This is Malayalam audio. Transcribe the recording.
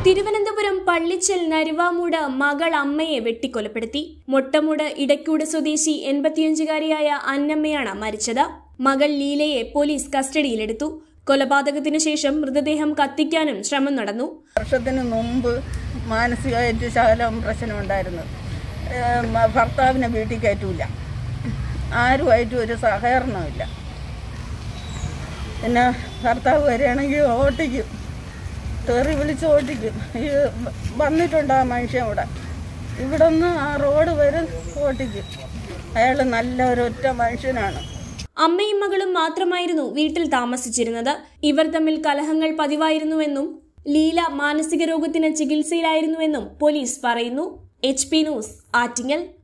തിരുവനന്തപുരം പള്ളിച്ചൽ നരുവാമൂട് മകൾ അമ്മയെ വെട്ടിക്കൊലപ്പെടുത്തി മൊട്ടമൂട് ഇടയ്ക്കൂട് സ്വദേശി എൺപത്തിയഞ്ചുകാരിയായ അന്നമ്മയാണ് മരിച്ചത് മകൾ ലീലയെ പോലീസ് കസ്റ്റഡിയിലെടുത്തു കൊലപാതകത്തിനു ശേഷം മൃതദേഹം കത്തിക്കാനും ശ്രമം നടന്നു വർഷത്തിന് മുമ്പ് മാനസികമായിട്ട് ശകലം പ്രശ്നമുണ്ടായിരുന്നു ഏം, ഭർത്താവിനെ വീട്ടിൽ കയറ്റൂല ആരുമായിട്ടും ഒരു സഹകരണമില്ല പിന്നെ ഭർത്താവ് വരികയാണെങ്കിൽ ഓട്ടിക്കും തെറി വിളിച്ച് ഓട്ടിക്കും ഈ വന്നിട്ടുണ്ട് ആ മനുഷ്യൻ ഇവിടെ ഇവിടെ നിന്ന് ആ റോഡ് വരെ ഓട്ടിക്കും അയാൾ നല്ല ഒരൊറ്റ മനുഷ്യനാണ് അമ്മയും മകളും മാത്രമായിരുന്നു വീട്ടിൽ താമസിച്ചിരുന്നത് ഇവർ തമ്മിൽ കലഹങ്ങൾ പതിവായിരുന്നുവെന്നും ലീല മാനസിക രോഗത്തിന് ചികിത്സയിലായിരുന്നുവെന്നും പോലീസ് പറയുന്നു എച്ച് പി ന്യൂസ് ആറ്റിങ്ങൽ